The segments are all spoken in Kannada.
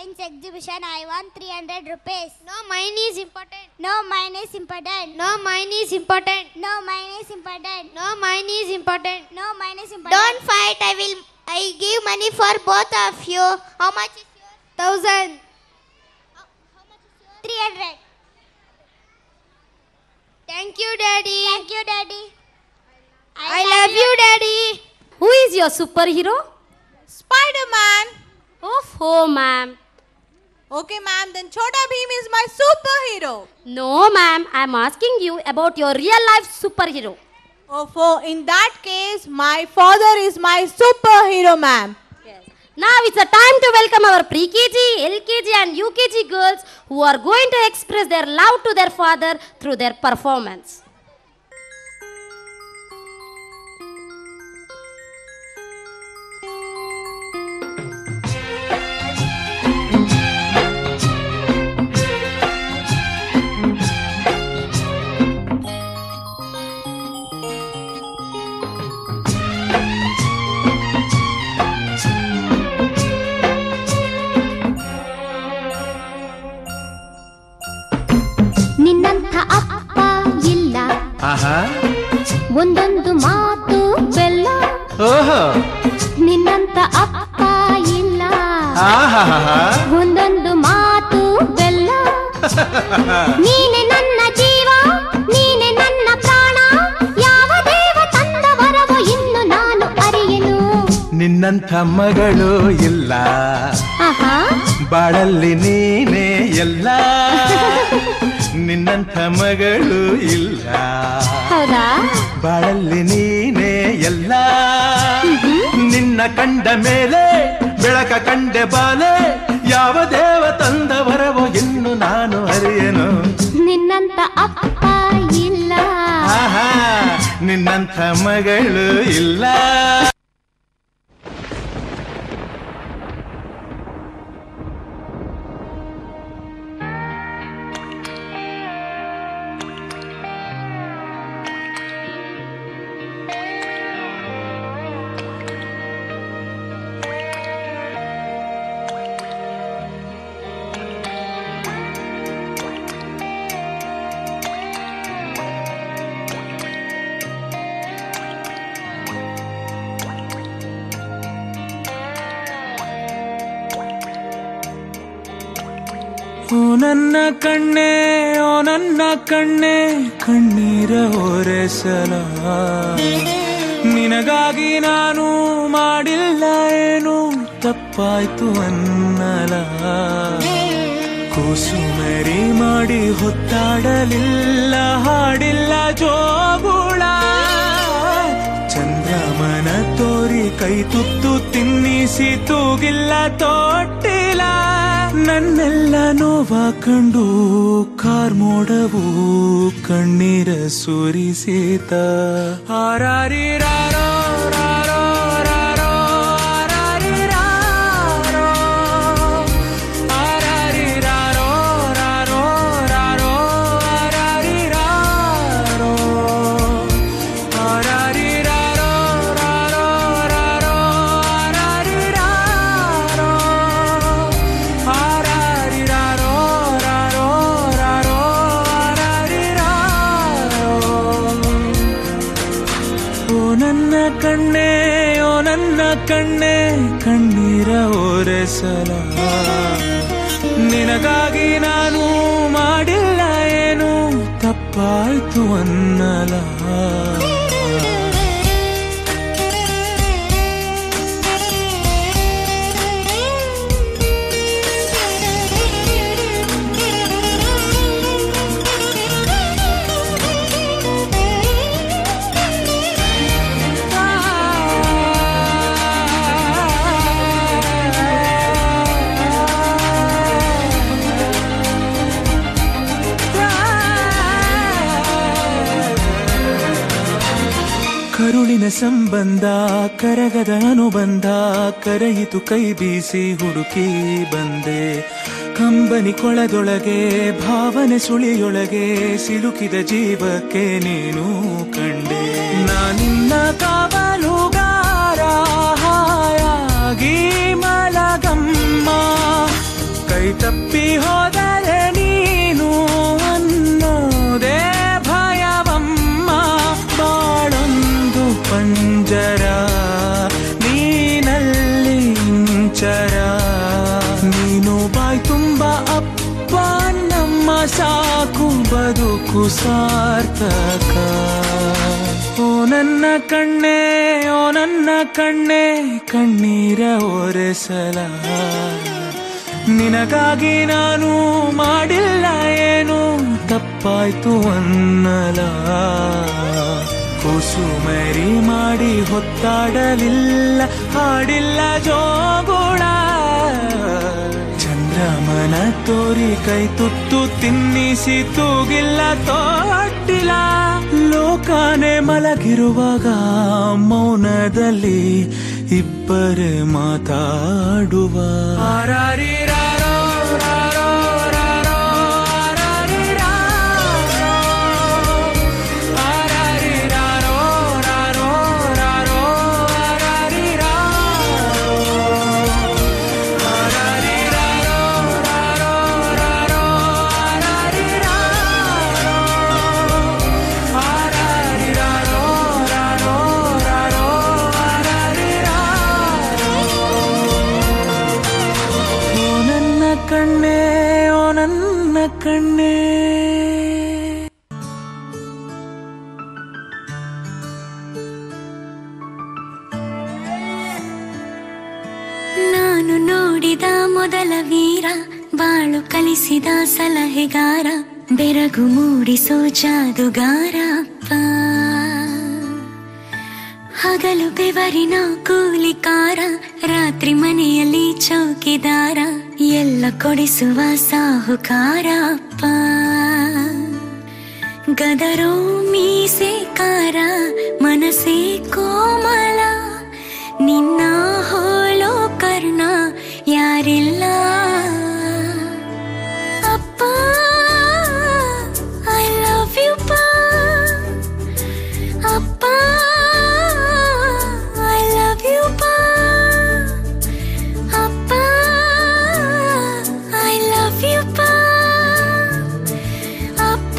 science exhibition. I want 300 rupees. No, mine is important. No, mine is important. No, mine is important. No, mine is important. No, mine is important. No, mine is important. Don't fight. I will. I give money for both of you. How much is yours? Thousand. 300. Thank you, Daddy. Thank you, Daddy. I, love you, Daddy. Who is your superhero? Spider-Man. Oh, ma'am. Okay, ma'am, then Chota Bheem is my superhero. No, ma'am. I'm asking you about your real life superhero. Oh, for in that case, my father is my superhero, ma'am. Now it's a time to welcome our pre-KG, LKG and UKG girls who are going to express their love to their father through their performance. ನಿನ್ನಂಥ ಅಪ್ಪ ಇಲ್ಲ ಆಹಾ ಒಂದೊಂದು ಮಾತು ಬೆಲ್ಲ ಓಹೋ ನಿನ್ನಂಥ ಅಪ್ಪ ಇಲ್ಲ ಆಹಾಹಾ ಒಂದೊಂದು ಮಾತು ಬೆಲ್ಲ ನೀನೆ ನನ್ನ ಜೀವ ನೀನೆ ನನ್ನ ಪ್ರಾಣ ಯಾವ ದೇವ ತಂದ ವರವೋ ಇನ್ನು ನಾನು ಅರಿಯೆನು ನಿನ್ನಂಥ ಮಗಳು ಇಲ್ಲ ಆಹಾ ಬಾಳಲ್ಲಿ ನೀನೇ ಎಲ್ಲ ನಿನ್ನಂಥ ಮಗಳು ಇಲ್ಲ ಹೌದಾ ಬಾಳಲ್ಲಿ ನೀನೇ ಎಲ್ಲ ನಿನ್ನ ಕಂಡ ಮೇಲೆ ಬೆಳಕ ಕಂಡೆ ಬಾಲೆ ಯಾವ ದೇವ ತಂದ ವರವೋ ಇನ್ನು ನಾನು ಅರಿಯನು ನಿನ್ನಂತ ಅಪ್ಪ ಇಲ್ಲ ಆಹಾ ನಿನ್ನಂಥ ಮಗಳು ಇಲ್ಲ ಓ ನನ್ನ ಕಣ್ಣೆ ಓ ನನ್ನ ಕಣ್ಣೆ ಕಣ್ಣೀರ ಒರೆಸಲ ನಿನಗಾಗಿ ನಾನು ಮಾಡಿಲ್ಲ ಏನು ತಪ್ಪಾಯ್ತು ಅನ್ನಲ ಕೂಸುಮರಿ ಮಾಡಿ ಹೊತ್ತಾಡಲಿಲ್ಲ ಹಾಡಿಲ್ಲ ಜೋಗುಳ ಚಂದ್ರಮನ ತೋರಿ ಕೈ ತುತ್ತು ತಿನ್ನಿಸಿ ತೂಗಿಲ್ಲ ತೊಟ್ಟಿಲ್ಲ ನನ್ನೆಲ್ಲ ನೋವ ಕಂಡು ಕಾರ್ಮೋಡವು ಕಣ್ಣೀರ ಸುರಿಸಿತ ಹಾರಾರಿರಾರೋ ರಾರೋ ರಾರೋ ಹಾರಾರಿರಾರೋ ಹಾರಾರಿರಾರೋ ರಾರೋ ರಾರೋ ಹಾರಾರಿರಾರೋ ಹಾರಾರಿರಾರೋ ರಾರೋ ರಾರೋ ಹಾರಾರಿರಾರೋ ಹಾರಾರಿರಾರೋ ರಾರೋ ರಾರೋ ಹಾರಾರಿರಾರೋ ಓ ನನ್ನ ಕಣ್ಣೆ ಓ ನನ್ನ ಕಣ್ಣೆ ಕಣ್ಣೀರ ಒರೆಸಲ ನಿನಗಾಗಿ ನಾನು ಮಾಡಿಲ್ಲ ಏನು ತಪ್ಪಾಯ್ತು ಅನ್ನಲ ಕರುಳಿನ ಸಂಬಂಧ ಕರಗದ ಅನುಬಂಧ ಕರೆಯಿತು ಕೈ ಬೀಸಿ ಹುಡುಕಿ ಬಂದೆ ಕಂಬನಿ ಕೊಳದೊಳಗೆ ಭಾವನೆ ಸುಳಿಯೊಳಗೆ ಸಿಲುಕಿದ ಜೀವಕ್ಕೆ ನೀನು ಕಂಡೆ ನಾನಿನ್ನ ಕಾವಲುಗಾರ ಹಾಯಾಗಿ ಮಲಗಮ್ಮ ಬದುಕು ಸಾರ್ಥಕ ಓ ನನ್ನ ಕಣ್ಣೆ ಓ ನನ್ನ ಕಣ್ಣೆ ಕಣ್ಣೀರ ಒರೆಸಲ ನಿನಗಾಗಿ ನಾನು ಮಾಡಿಲ್ಲ ಏನು ತಪ್ಪಾಯ್ತು ಅನ್ನಲ ಕುಸುಮರಿ ಮಾಡಿ ಹೊತ್ತಾಡಲಿಲ್ಲ ಹಾಡಿಲ್ಲ ಜೋಗುಳ ಚಂದ್ರಮನ ತೋರಿ ಕೈ ತುತ್ತು ತಿನ್ನಿಸಿ ತೂಗಿಲ್ಲ ತೋಟ್ಟಿಲ್ಲ ಲೋಕಾನೆ ಮಲಗಿರುವಾಗ ಮೌನದಲ್ಲಿ ಇಬ್ಬರೇ ಮಾತಾಡುವ ಆರಾರಿರಾರೋ, ರಾರೋ, ರಾರೋ, ಆರಾರಿರಾರೋ. ಆರಾರಿರಾರೋ, ರಾರೋ, ರಾರೋ, ಆರಾರಿರಾರೋ. ಓ ನನ್ನ ಕಣ್ಣೇ ಓ ನನ್ನ ಕಣ್ಣೇ ನಾನು ನೋಡಿದ ಮೊದಲ ವೀರ ಬಾಳು ಕಲಿಸಿದ ಸಲಹೆಗಾರ ಬೆರಗು ಮೂಡಿಸೋ ಜಾದುಗಾರ ಅಪ್ಪ ಹಗಲು ಬೆವರಿನ ಕೂಲಿಕಾರ ರಾತ್ರಿ ಮನೆಯಲ್ಲಿ ಚೌಕಿದಾರ ಎಲ್ಲ ಕೊಡಿಸುವ ಸಾಹುಕಾರ ಅಪ್ಪ ಗದರೋ ಮೀಸೆಕಾರ ಮನಸ್ಸೇ ಕೋಮಲ ನಿನ್ನ ಹೋಲೋ ಕರ್ಣ ಯಾರಿಲ್ಲ ಅಪ್ಪ ಐ ಲವ್ ಯು ಪಾ ಅಪ್ಪ ಐ ಲವ್ ಯು ಪಾ ಅಪ್ಪ ಐ ಲವ್ ಯು ಪಾ ಅಪ್ಪ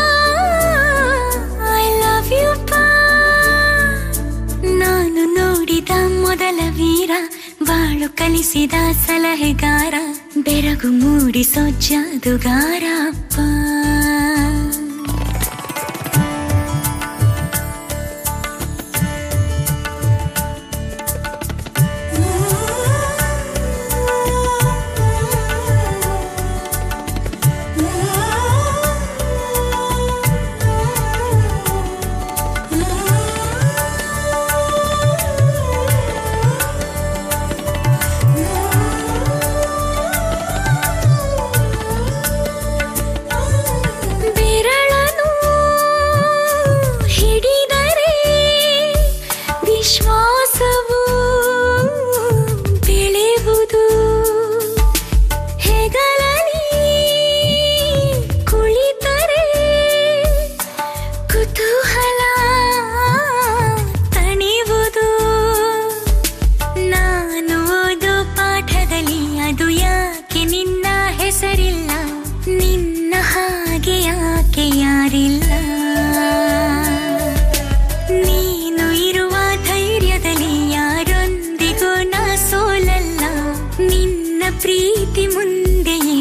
ಐ ಲವ್ ಯು ಪಾ ನಾನು ನೋಡಿದ ಮೊದಲ ವೀರ ಬಾಳು ಕಲಿಸಿದ ಸಲಹೆಗಾರ ಬೆರಗು ಮೂಡಿಸೋ ಜಾದುಗಾರ ಅಪ್ಪ ಬೆರಳನು ಹಿಡಿದರೆ ವಿಶ್ವಾಸವು ಬೆಳೆಯುವುದು ಹೆಗಲಲ್ಲಿ ಕುಳಿತರೆ ಕುತೂಹಲ ತಣಿವುದು ನಾನು ಓದೋ ಪಾಠದಲ್ಲಿ ಅದು ಯಾಕೆ ನಿನ್ನ ಹೆಸರಿಲ್ಲ ನಿನ್ನ ಹಾಗೆ ಯಾಕೆ ಯಾರಿಲ್ಲ ನೀನು ಇರುವ ಧೈರ್ಯದಲ್ಲಿ ಯಾರೊಂದಿಗೂ ನಾ ಸೋಲಲ್ಲ ನಿನ್ನ ಪ್ರೀತಿ ಮುಂದೆ